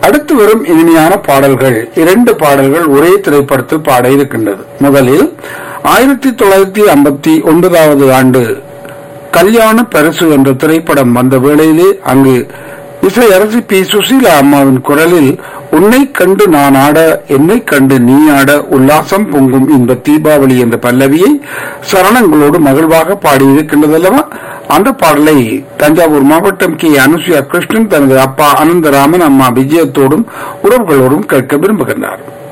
அடுத்து வரும் இனிமையான பாடல்கள் இரண்டு பாடல்கள் ஒரே திரைப்படத்தில் பாட இருக்கின்றது முதலில் ஆயிரத்தி தொள்ளாயிரத்தி ஐம்பத்தி ஒன்பதாவது ஆண்டு கல்யாண பரிசு என்ற திரைப்படம் வந்த வேளையிலே அங்கு இசையரசி பி சுசீலா அம்மாவின் குரலில் உன்னை கண்டு நான் ஆட என்னை கண்டு நீ ஆட உல்லாசம் பொங்கும் இந்த தீபாவளி என்ற பல்லவியை சரணங்களோடு மகிழ்வாக பாடியிருக்கின்றது அல்லவா அந்த பாடலை தஞ்சாவூர் மாவட்டம் கே அனுசுயா கிருஷ்ணன் தனது அப்பா அனந்தராமன் அம்மா விஜயத்தோடும் உறவுகளோடும் கேட்க விரும்புகின்றார்